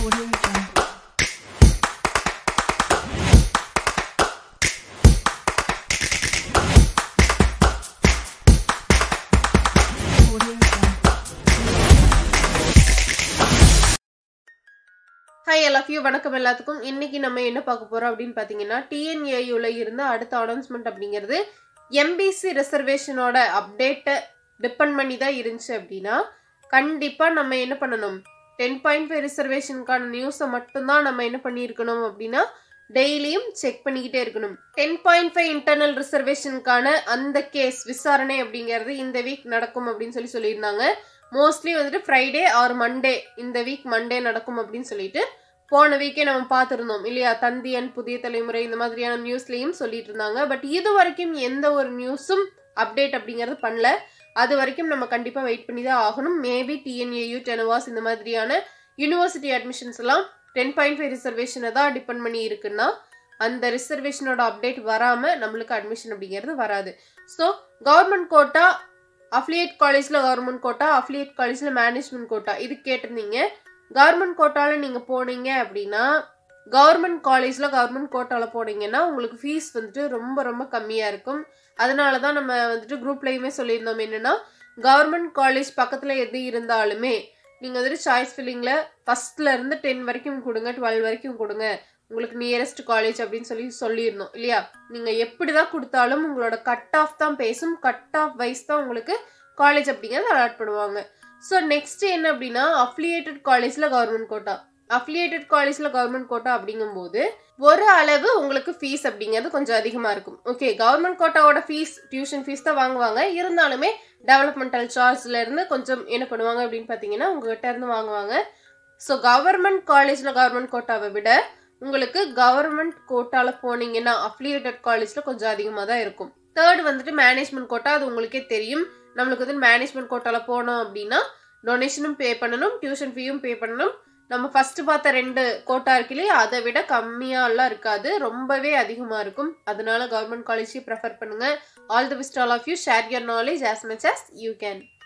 Audio Jungle. Audio Jungle. Hi எல்லா you வணக்கம் எல்லாத்துக்கும் இன்னைக்கு நம்ம என்ன பார்க்க போறோம் அப்படின்னு பார்த்தீங்கன்னா டிஎன்ஏயூல இருந்து அடுத்த அனௌன்ஸ்மெண்ட் அப்படிங்கிறது எம்பிசி ரிசர்வேஷனோட அப்டேட்டை டிபெண்ட் பண்ணி தான் இருந்துச்சு அப்படின்னா கண்டிப்பாக நம்ம என்ன பண்ணணும் டென் பாயிண்ட் ஃபைவ் ரிசர்வேஷனுக்கான நியூஸை மட்டும்தான் நம்ம என்ன பண்ணியிருக்கணும் அப்படின்னா டெய்லியும் செக் பண்ணிக்கிட்டே இருக்கணும் டென் பாயிண்ட் ஃபைவ் இன்டர்னல் ரிசர்வேஷனுக்கான அந்த கேஸ் விசாரணை அப்படிங்கிறது இந்த வீக் நடக்கும் அப்படின்னு சொல்லி சொல்லியிருந்தாங்க மோஸ்ட்லி வந்துட்டு ஃப்ரைடே ஆர் மண்டே இந்த வீக் மண்டே நடக்கும் அப்படின்னு சொல்லிட்டு போன வீக்கே நம்ம பார்த்துருந்தோம் இல்லையா தந்தியன் புதிய தலைமுறை இந்த மாதிரியான நியூஸ்லேயும் சொல்லிட்டு இருந்தாங்க பட் இது வரைக்கும் எந்த ஒரு நியூஸும் அப்டேட் அப்படிங்கிறது பண்ணல அது வரைக்கும் நம்ம கண்டிப்பாக வெயிட் பண்ணி தான் ஆகணும் மேபி டிஎன்ஏயு டெனவாஸ் இந்த மாதிரியான யூனிவர்சிட்டி அட்மிஷன்ஸ் எல்லாம் டென் பாயிண்ட் ஃபைவ் ரிசர்வேஷனை தான் டிபெண்ட் பண்ணி இருக்குன்னா அந்த ரிசர்வேஷனோட அப்டேட் வராமல் நம்மளுக்கு அட்மிஷன் அப்படிங்கிறது வராது ஸோ கவர்மெண்ட் கோட்டா அஃபிலியேட் காலேஜில் கவர்மெண்ட் கோட்டா அஃபிலியேட் காலேஜில் மேனேஜ்மெண்ட் கோட்டா இது கேட்டிருந்தீங்க கவர்மெண்ட் கோட்டாவில் நீங்கள் போனீங்க அப்படின்னா கவர்மெண்ட் காலேஜில் கவர்மெண்ட் கோட்டாவில் போனீங்கன்னா உங்களுக்கு ஃபீஸ் வந்துட்டு ரொம்ப ரொம்ப கம்மியாக இருக்கும் அதனால தான் நம்ம வந்துட்டு குரூப்லேயுமே சொல்லியிருந்தோம் என்னென்னா கவர்மெண்ட் காலேஜ் பக்கத்தில் எது இருந்தாலுமே நீங்கள் வந்துட்டு சாய்ஸ் ஃபில்லிங்கில் ஃபஸ்ட்டில் இருந்து டென் வரைக்கும் கொடுங்க டுவெல் வரைக்கும் கொடுங்க உங்களுக்கு நியரஸ்ட் காலேஜ் அப்படின்னு சொல்லி சொல்லியிருந்தோம் இல்லையா நீங்கள் எப்படி தான் கொடுத்தாலும் உங்களோட கட் ஆஃப் தான் பேசும் கட் ஆஃப் வைஸ் தான் உங்களுக்கு காலேஜ் அப்படிங்கிறத அலாட் பண்ணுவாங்க ஸோ நெக்ஸ்ட் என்ன அப்படின்னா அஃபிலியேட்டட் காலேஜில் கவர்மெண்ட் கோட்டா அஃபிலியேட்டட் காலேஜில் கவர்மெண்ட் கோட்டா அப்படிங்கும்போது ஒரு அளவு உங்களுக்கு ஃபீஸ் அப்படிங்கிறது கொஞ்சம் அதிகமாக இருக்கும் ஓகே கவர்மெண்ட் கோட்டாவோட ஃபீஸ் டியூஷன் ஃபீஸ் தான் வாங்குவாங்க இருந்தாலுமே டெவலப்மெண்டல் சார்ஜ்ல இருந்து கொஞ்சம் என்ன பண்ணுவாங்க அப்படின்னு பார்த்தீங்கன்னா உங்ககிட்ட இருந்து வாங்குவாங்க ஸோ கவர்மெண்ட் காலேஜில் கவர்மெண்ட் கோட்டாவை விட உங்களுக்கு கவர்மெண்ட் கோட்டாவில் போனீங்கன்னா அஃபிலியேட்டட் காலேஜில் கொஞ்சம் அதிகமாக தான் இருக்கும் தேர்ட் வந்துட்டு மேனேஜ்மெண்ட் கோட்டா அது உங்களுக்கே தெரியும் நம்மளுக்கு வந்து மேனேஜ்மெண்ட் கோட்டாவில் போனோம் அப்படின்னா டொனேஷனும் பே பண்ணணும் டியூஷன் ஃபீயும் பே பண்ணணும் நம்ம ஃபர்ஸ்ட் பார்த்த ரெண்டு கோட்டா இருக்கு இல்லையா அதை விட கம்மியாலாம் இருக்காது ரொம்பவே அதிகமாக இருக்கும் அதனால கவர்மெண்ட் காலேஜே ப்ரெஃபர் பண்ணுங்க all the best all of you share your knowledge as much as you can